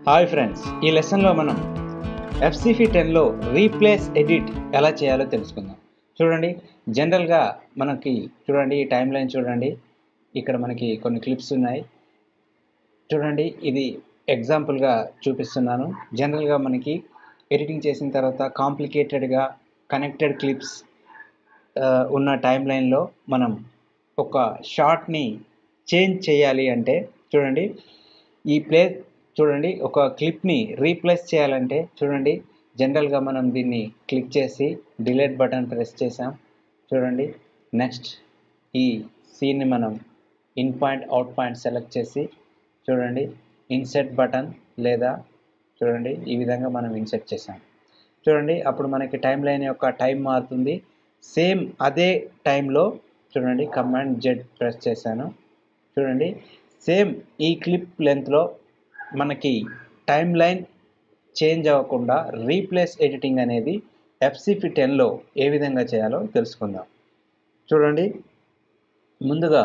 hi friends ఈ లెసన్లో మనం ఎఫ్సిఫి టెన్లో రీప్లేస్ ఎడిట్ ఎలా చేయాలో తెలుసుకుందాం చూడండి జనరల్గా మనకి చూడండి ఈ టైం లైన్ చూడండి ఇక్కడ మనకి కొన్ని క్లిప్స్ ఉన్నాయి చూడండి ఇది ఎగ్జాంపుల్గా చూపిస్తున్నాను జనరల్గా మనకి ఎడిటింగ్ చేసిన తర్వాత కాంప్లికేటెడ్గా కనెక్టెడ్ క్లిప్స్ ఉన్న టైం లైన్లో మనం ఒక షార్ట్ని చేంజ్ చేయాలి అంటే చూడండి ఈ ప్లే చూడండి ఒక క్లిప్ని రీప్లేస్ చేయాలంటే చూడండి జనరల్గా మనం దీన్ని క్లిక్ చేసి డిలీట్ బటన్ ప్రెస్ చేసాం చూడండి నెక్స్ట్ ఈ సీన్ని మనం in point out point select చేసి చూడండి ఇన్సెట్ బటన్ లేదా చూడండి ఈ విధంగా మనం ఇన్సెట్ చేసాం చూడండి అప్పుడు మనకి టైం లైన్ యొక్క టైం మారుతుంది సేమ్ అదే టైంలో చూడండి కమాండ్ జెడ్ ప్రెస్ చేశాను చూడండి సేమ్ ఈ క్లిప్ లెంత్లో మనకి టైం లైన్ చేంజ్ అవ్వకుండా రీప్లేస్ ఎడిటింగ్ అనేది ఎఫ్సిపి టెన్లో ఏ విధంగా చేయాలో తెలుసుకుందాం చూడండి ముందుగా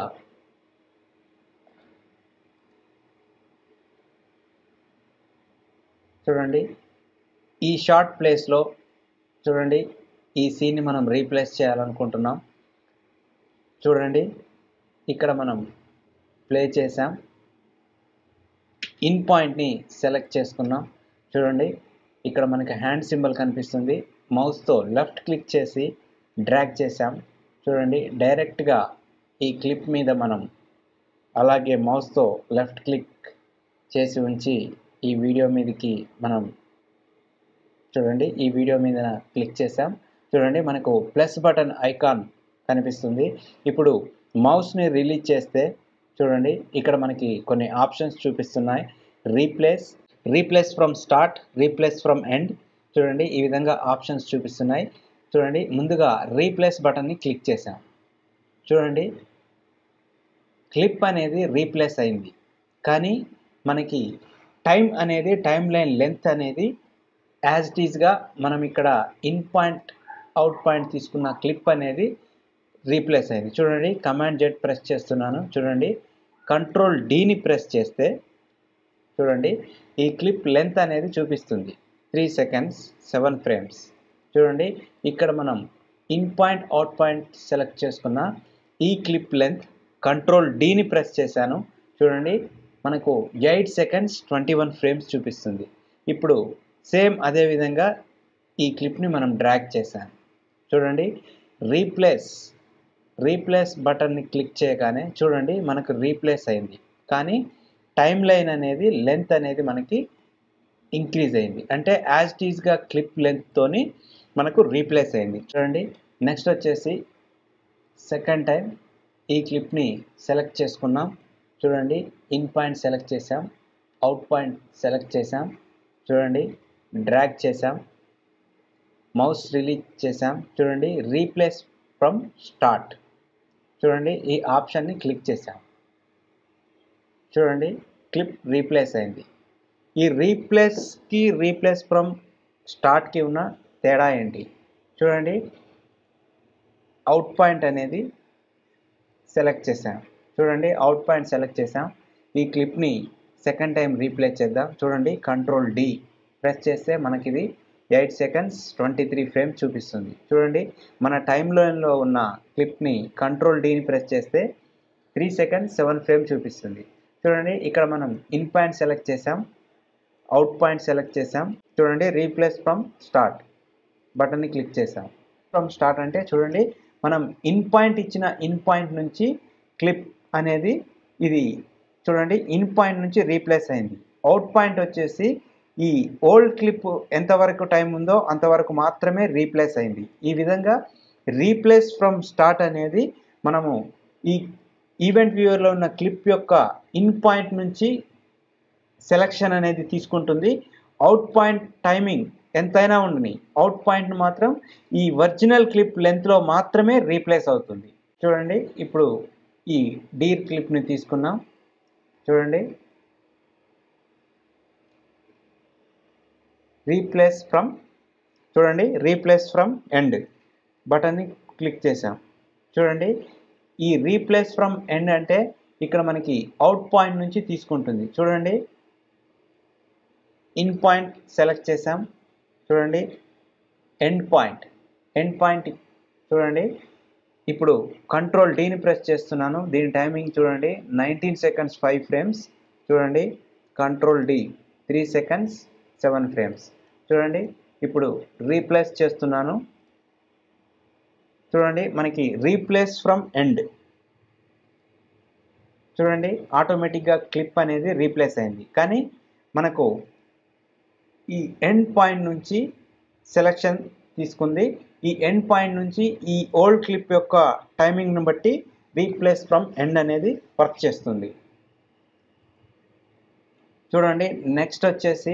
చూడండి ఈ షార్ట్ ప్లేస్లో చూడండి ఈ సీన్ని మనం రీప్లేస్ చేయాలనుకుంటున్నాం చూడండి ఇక్కడ మనం ప్లే చేసాం ఇన్ పాయింట్ని సెలెక్ట్ చేసుకున్నాం చూడండి ఇక్కడ మనకి హ్యాండ్ సింబల్ కనిపిస్తుంది మౌస్తో లెఫ్ట్ క్లిక్ చేసి డ్రాగ్ చేసాం చూడండి డైరెక్ట్గా ఈ క్లిప్ మీద మనం అలాగే మౌస్తో లెఫ్ట్ క్లిక్ చేసి ఉంచి ఈ వీడియో మీదకి మనం చూడండి ఈ వీడియో మీద క్లిక్ చేసాం చూడండి మనకు ప్లస్ బటన్ ఐకాన్ కనిపిస్తుంది ఇప్పుడు మౌస్ని రిలీజ్ చేస్తే చూడండి ఇక్కడ మనకి కొన్ని ఆప్షన్స్ చూపిస్తున్నాయి replace replace from start replace from end చూడండి ఈ విధంగా ఆప్షన్స్ చూపిస్తున్నాయి చూడండి ముందుగా రీప్లేస్ బటన్ని క్లిక్ చేసాం చూడండి క్లిప్ అనేది రీప్లేస్ అయింది కానీ మనకి టైం అనేది టైం లైన్ లెంత్ అనేది యాజ్ ఇట్ ఈస్గా మనం ఇక్కడ ఇన్ పాయింట్ అవుట్ పాయింట్ తీసుకున్న క్లిప్ అనేది రీప్లేస్ అయింది చూడండి కమాండ్ జెడ్ ప్రెస్ చేస్తున్నాను చూడండి కంట్రోల్ డీని ప్రెస్ చేస్తే చూడండి ఈ క్లిప్ లెంత్ అనేది చూపిస్తుంది త్రీ సెకండ్స్ సెవెన్ ఫ్రేమ్స్ చూడండి ఇక్కడ మనం in point out point select చేసుకున్న ఈ క్లిప్ లెంత్ కంట్రోల్ డీని ప్రెస్ చేశాను చూడండి మనకు eight seconds twenty one frames చూపిస్తుంది ఇప్పుడు సేమ్ అదే విధంగా ఈ క్లిప్ని మనం డ్రాగ్ చేశాను చూడండి రీప్లేస్ రీప్లేస్ బటన్ని క్లిక్ చేయగానే చూడండి మనకు రీప్లేస్ అయింది కానీ టైం లైన్ అనేది లెంత్ అనేది మనకి ఇంక్రీజ్ అయింది అంటే యాజ్ టీజ్గా క్లిప్ లెంత్తోని మనకు రీప్లేస్ అయింది చూడండి నెక్స్ట్ వచ్చేసి సెకండ్ టైం ఈ క్లిప్ని సెలెక్ట్ చేసుకున్నాం చూడండి ఇన్ పాయింట్ సెలెక్ట్ చేసాం అవుట్ పాయింట్ సెలెక్ట్ చేసాం చూడండి డ్రాగ్ చేసాం మౌస్ రిలీజ్ చేసాం చూడండి రీప్లేస్ ఫ్రమ్ స్టార్ట్ చూడండి ఈ ఆప్షన్ని క్లిక్ చేసాం చూడండి క్లిప్ రీప్లేస్ అయింది ఈ రీప్లేస్కి రీప్లేస్ ఫ్రమ్ స్టార్ట్కి ఉన్న తేడా ఏంటి చూడండి అవుట్ పాయింట్ అనేది సెలెక్ట్ చేసాం చూడండి అవుట్ పాయింట్ సెలెక్ట్ చేసాం ఈ క్లిప్ని సెకండ్ టైం రీప్లేస్ చేద్దాం చూడండి కంట్రోల్ డి ప్రెస్ చేస్తే మనకి ఇది eight seconds twenty three frame చూపిస్తుంది చూడండి మన టైం లైన్లో ఉన్న క్లిప్ని కంట్రోల్ డీని ప్రెస్ చేస్తే త్రీ సెకండ్స్ సెవెన్ ఫ్రేమ్ చూపిస్తుంది చూడండి ఇక్కడ మనం ఇన్ పాయింట్ సెలెక్ట్ చేసాం అవుట్ పాయింట్ సెలెక్ట్ చేసాం చూడండి రీప్లేస్ ఫ్రమ్ స్టార్ట్ బటన్ని క్లిక్ చేసాం ఫ్రమ్ స్టార్ట్ అంటే చూడండి మనం ఇన్ పాయింట్ ఇచ్చిన ఇన్ పాయింట్ నుంచి క్లిప్ అనేది ఇది చూడండి ఇన్ పాయింట్ నుంచి రీప్లేస్ అయింది అవుట్ పాయింట్ వచ్చేసి ఈ ఓల్డ్ క్లిప్ ఎంతవరకు టైం ఉందో అంతవరకు మాత్రమే రీప్లేస్ అయింది ఈ విధంగా రీప్లేస్ ఫ్రమ్ స్టార్ట్ అనేది మనము ఈ ఈవెంట్ వ్యూవర్లో ఉన్న క్లిప్ యొక్క ఇన్ పాయింట్ నుంచి సెలక్షన్ అనేది తీసుకుంటుంది అవుట్ పాయింట్ టైమింగ్ ఎంతైనా ఉండని అవుట్ పాయింట్ మాత్రం ఈ ఒరిజినల్ క్లిప్ లెంత్లో మాత్రమే రీప్లేస్ అవుతుంది చూడండి ఇప్పుడు ఈ డీర్ క్లిప్ని తీసుకున్నాం చూడండి రీప్లేస్ ఫ్రమ్ చూడండి రీప్లేస్ ఫ్రమ్ ఎండ్ బటన్ని క్లిక్ చేసాం చూడండి ఈ రీప్లేస్ ఫ్రమ్ ఎండ్ అంటే ఇక్కడ మనకి అవుట్ పాయింట్ నుంచి తీసుకుంటుంది చూడండి ఇన్ పాయింట్ సెలెక్ట్ చేసాం చూడండి ఎండ్ పాయింట్ ఎండ్ పాయింట్ చూడండి ఇప్పుడు కంట్రోల్ డీని ప్రెస్ చేస్తున్నాను దీని టైమింగ్ చూడండి నైన్టీన్ సెకండ్స్ ఫైవ్ ఫ్రేమ్స్ చూడండి control D three seconds seven frames చూడండి ఇప్పుడు రీప్లేస్ చేస్తున్నాను చూడండి మనకి రీప్లేస్ ఫ్రమ్ ఎండ్ చూడండి ఆటోమేటిక్గా క్లిప్ అనేది రీప్లేస్ అయింది కానీ మనకు ఈ ఎండ్ పాయింట్ నుంచి సెలెక్షన్ తీసుకుంది ఈ ఎండ్ పాయింట్ నుంచి ఈ ఓల్డ్ క్లిప్ యొక్క టైమింగ్ను బట్టి రీప్లేస్ ఫ్రమ్ ఎండ్ అనేది వర్క్ చేస్తుంది చూడండి నెక్స్ట్ వచ్చేసి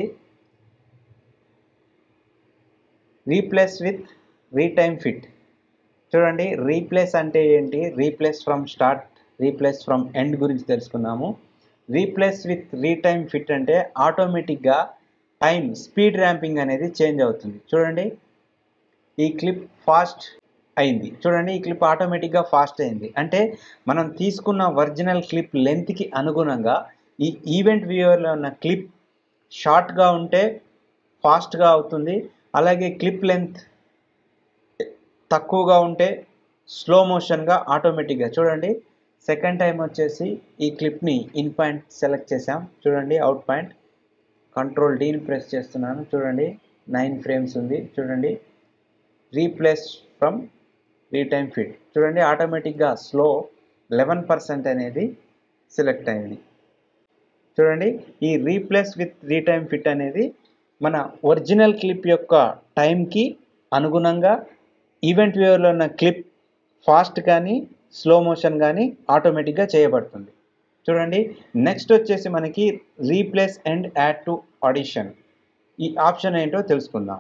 రీప్లేస్ విత్ రీటైమ్ ఫిట్ చూడండి రీప్లేస్ అంటే ఏంటి replace from start replace from end గురించి తెలుసుకుందాము రీప్లేస్ విత్ రీటైమ్ ఫిట్ అంటే ఆటోమేటిక్గా టైం స్పీడ్ ర్యాంపింగ్ అనేది చేంజ్ అవుతుంది చూడండి ఈ క్లిప్ ఫాస్ట్ అయింది చూడండి ఈ క్లిప్ ఆటోమేటిక్గా ఫాస్ట్ అయింది అంటే మనం తీసుకున్న ఒరిజినల్ క్లిప్ లెంత్కి అనుగుణంగా ఈ ఈవెంట్ వ్యూవర్లో ఉన్న క్లిప్ షార్ట్గా ఉంటే ఫాస్ట్గా అవుతుంది అలాగే క్లిప్ లెంత్ తక్కువగా ఉంటే స్లో మోషన్గా ఆటోమేటిక్గా చూడండి సెకండ్ టైం వచ్చేసి ఈ క్లిప్ని ఇన్ పాయింట్ సెలెక్ట్ చేసాం చూడండి అవుట్ పాయింట్ కంట్రోల్ డీని ప్రెస్ చేస్తున్నాను చూడండి నైన్ ఫ్రేమ్స్ ఉంది చూడండి రీప్లేస్ ఫ్రమ్ రీటైమ్ ఫిట్ చూడండి ఆటోమేటిక్గా స్లో లెవెన్ పర్సెంట్ అనేది సెలెక్ట్ అయింది చూడండి ఈ రీప్లేస్ విత్ రీటైమ్ ఫిట్ అనేది మన ఒరిజినల్ క్లిప్ యొక్క టైంకి అనుగుణంగా ఈవెంట్ వ్యూవర్లో ఉన్న క్లిప్ ఫాస్ట్ కానీ స్లో మోషన్ కానీ ఆటోమేటిక్గా చేయబడుతుంది చూడండి నెక్స్ట్ వచ్చేసి మనకి replace and add to audition ఈ ఆప్షన్ ఏంటో తెలుసుకుందాం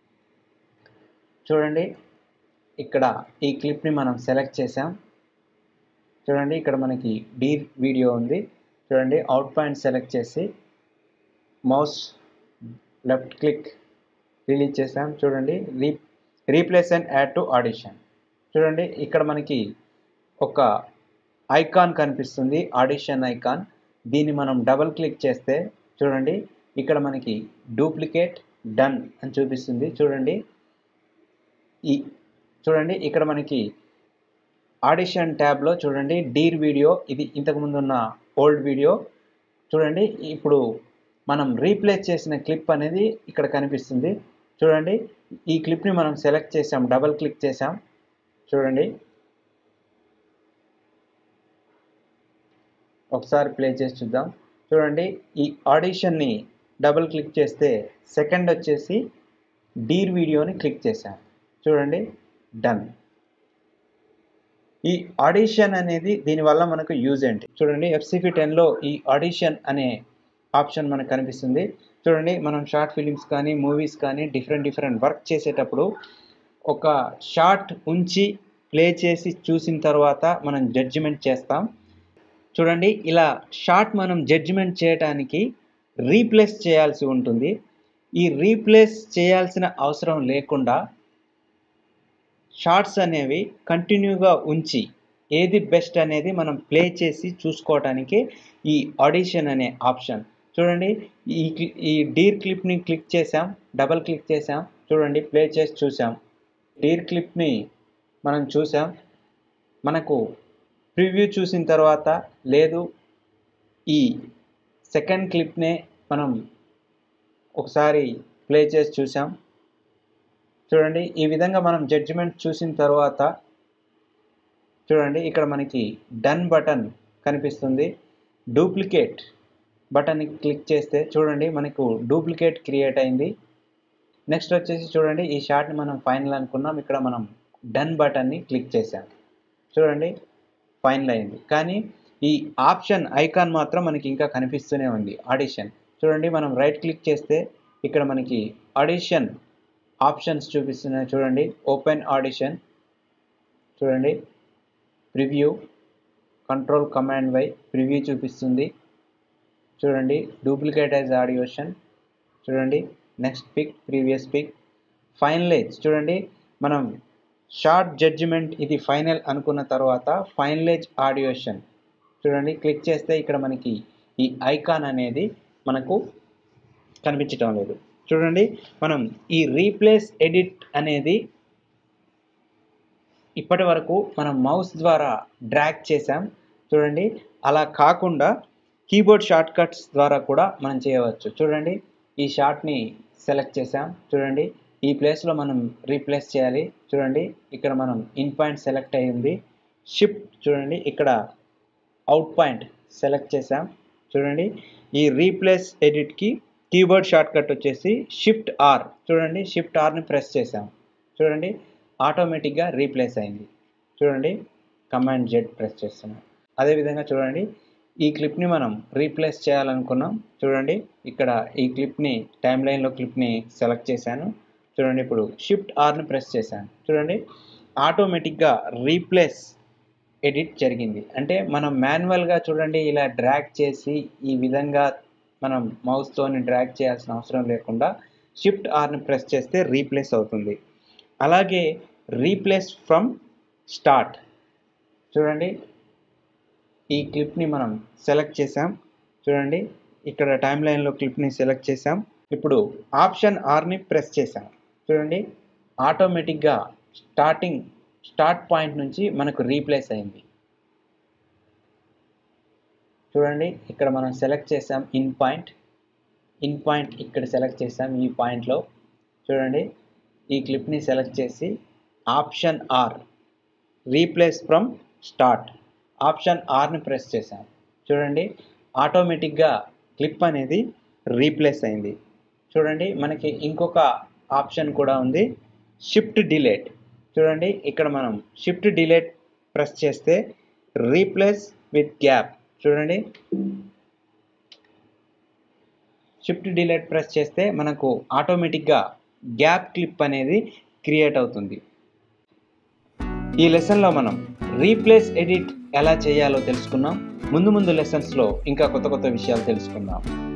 చూడండి ఇక్కడ ఈ క్లిప్ని మనం సెలెక్ట్ చేసాం చూడండి ఇక్కడ మనకి డీ వీడియో ఉంది చూడండి అవుట్ పాయింట్ సెలెక్ట్ చేసి మౌస్ లెఫ్ట్ క్లిక్ రిలీజ్ చేసాం చూడండి రీ replace and add to audition చూడండి ఇక్కడ మనకి ఒక ఐకాన్ కనిపిస్తుంది ఆడిషన్ ఐకాన్ దీన్ని మనం డబల్ క్లిక్ చేస్తే చూడండి ఇక్కడ మనకి డూప్లికేట్ డన్ అని చూపిస్తుంది చూడండి ఈ చూడండి ఇక్కడ మనకి ఆడిషన్ ట్యాబ్లో చూడండి డీర్ వీడియో ఇది ఇంతకుముందు ఉన్న ఓల్డ్ వీడియో చూడండి ఇప్పుడు మనం రీప్లేస్ చేసిన క్లిప్ అనేది ఇక్కడ కనిపిస్తుంది చూడండి ఈ క్లిప్ని మనం సెలెక్ట్ చేసాం డబల్ క్లిక్ చేసాం చూడండి ఒకసారి ప్లే చేసి చూద్దాం చూడండి ఈ ఆడిషన్ని డబుల్ క్లిక్ చేస్తే సెకండ్ వచ్చేసి డీర్ వీడియోని క్లిక్ చేశాను చూడండి డన్ ఈ ఆడిషన్ అనేది దీనివల్ల మనకు యూజ్ ఏంటి చూడండి ఎఫ్సిపి టెన్లో ఈ ఆడిషన్ అనే ఆప్షన్ మనకు కనిపిస్తుంది చూడండి మనం షార్ట్ ఫిలిమ్స్ కానీ మూవీస్ కానీ డిఫరెంట్ డిఫరెంట్ వర్క్ చేసేటప్పుడు ఒక షార్ట్ ఉంచి ప్లే చేసి చూసిన తర్వాత మనం జడ్జిమెంట్ చేస్తాం చూడండి ఇలా షార్ట్ మనం జడ్జిమెంట్ చేయడానికి రీప్లేస్ చేయాల్సి ఉంటుంది ఈ రీప్లేస్ చేయాల్సిన అవసరం లేకుండా షార్ట్స్ అనేవి కంటిన్యూగా ఉంచి ఏది బెస్ట్ అనేది మనం ప్లే చేసి చూసుకోవడానికి ఈ ఆడిషన్ అనే ఆప్షన్ చూడండి ఈ ఈ డీర్ క్లిప్ని క్లిక్ చేసాం డబల్ క్లిక్ చేసాం చూడండి ప్లే చేసి చూసాం డీర్ క్లిప్ని మనం చూసాం మనకు ప్రివ్యూ చూసిన తర్వాత లేదు ఈ సెకండ్ క్లిప్నే మనం ఒకసారి ప్లే చేసి చూసాం చూడండి ఈ విధంగా మనం జడ్జిమెంట్ చూసిన తర్వాత చూడండి ఇక్కడ మనకి డన్ బటన్ కనిపిస్తుంది డూప్లికేట్ బటన్ని క్లిక్ చేస్తే చూడండి మనకు డూప్లికేట్ క్రియేట్ అయింది నెక్స్ట్ వచ్చేసి చూడండి ఈ షార్ట్ని మనం ఫైనల్ అనుకున్నాం ఇక్కడ మనం డన్ బటన్ని క్లిక్ చేసాం చూడండి ఫైనల్ అయింది కానీ ఈ ఆప్షన్ ఐకాన్ మాత్రం మనకి ఇంకా కనిపిస్తూనే ఉంది ఆడిషన్ చూడండి మనం రైట్ క్లిక్ చేస్తే ఇక్కడ మనకి ఆడిషన్ ఆప్షన్స్ చూపిస్తున్నాయి చూడండి ఓపెన్ ఆడిషన్ చూడండి preview control command Y preview చూపిస్తుంది చూడండి డూప్లికేట్ యాజ్ ఆడియోషన్ చూడండి next pick previous pick finalize చూడండి మనం షార్ట్ జడ్జిమెంట్ ఇది ఫైనల్ అనుకున్న తర్వాత ఫైనలైజ్ ఆడియోషన్ చూడండి క్లిక్ చేస్తే ఇక్కడ మనకి ఈ ఐకాన్ అనేది మనకు కనిపించటం లేదు చూడండి మనం ఈ రీప్లేస్ ఎడిట్ అనేది ఇప్పటి వరకు మనం మౌస్ ద్వారా డ్రాగ్ చేసాం చూడండి అలా కాకుండా కీబోర్డ్ షార్ట్ కట్స్ ద్వారా కూడా మనం చేయవచ్చు చూడండి ఈ షార్ట్ని సెలెక్ట్ చేసాం చూడండి ఈ ప్లేస్లో మనం రీప్లేస్ చేయాలి చూడండి ఇక్కడ మనం ఇన్ పాయింట్ సెలెక్ట్ అయ్యింది షిఫ్ట్ చూడండి ఇక్కడ అవుట్ పాయింట్ సెలెక్ట్ చేసాం చూడండి ఈ రీప్లేస్ ఎడిట్కి కీబోర్డ్ షార్ట్ కట్ వచ్చేసి షిఫ్ట్ ఆర్ చూడండి షిఫ్ట్ ఆర్ని ప్రెస్ చేసాం చూడండి ఆటోమేటిక్గా రీప్లేస్ అయింది చూడండి కమాండ్ జెడ్ ప్రెస్ చేస్తున్నాం అదేవిధంగా చూడండి ఈ క్లిప్ని మనం రీప్లేస్ చేయాలనుకున్నాం చూడండి ఇక్కడ ఈ క్లిప్ని టైం లైన్లో క్లిప్ని సెలెక్ట్ చేశాను చూడండి ఇప్పుడు షిఫ్ట్ ఆర్ని ప్రెస్ చేశాను చూడండి ఆటోమేటిక్గా రీప్లేస్ ఎడిట్ జరిగింది అంటే మనం మాన్యువల్గా చూడండి ఇలా డ్రాగ్ చేసి ఈ విధంగా మనం మౌస్తోని డ్రాగ్ చేయాల్సిన అవసరం లేకుండా షిఫ్ట్ ఆర్ని ప్రెస్ చేస్తే రీప్లేస్ అవుతుంది అలాగే రీప్లేస్ ఫ్రమ్ స్టార్ట్ చూడండి ఈ క్లిప్ని మనం సెలెక్ట్ చేసాం చూడండి ఇక్కడ టైం లైన్లో క్లిప్ని సెలెక్ట్ చేసాం ఇప్పుడు ఆప్షన్ ఆర్ని ప్రెస్ చేసాం చూడండి ఆటోమేటిక్గా స్టార్టింగ్ స్టార్ట్ పాయింట్ నుంచి మనకు రీప్లేస్ అయింది చూడండి ఇక్కడ మనం సెలెక్ట్ చేసాం ఇన్ పాయింట్ ఇన్ పాయింట్ ఇక్కడ సెలెక్ట్ చేసాం ఈ పాయింట్లో చూడండి ఈ క్లిప్ని సెలెక్ట్ చేసి option R replace from start option ఆర్ని ప్రెస్ చేసాం చూడండి ఆటోమేటిక్గా క్లిప్ అనేది రీప్లేస్ అయింది చూడండి మనకి ఇంకొక ఆప్షన్ కూడా ఉంది షిఫ్ట్ డిలేట్ చూడండి ఇక్కడ మనం షిఫ్ట్ డిలేట్ ప్రెస్ చేస్తే రీప్లేస్ విత్ గ్యాప్ చూడండి షిఫ్ట్ డిలేట్ ప్రెస్ చేస్తే మనకు ఆటోమేటిక్గా గ్యాప్ క్లిప్ అనేది క్రియేట్ అవుతుంది ఈ లెసన్లో మనం రీప్లేస్ ఎడిట్ ఎలా చేయాలో తెలుసుకున్నాం ముందు ముందు లెసన్స్లో ఇంకా కొత్త కొత్త విషయాలు తెలుసుకుందాం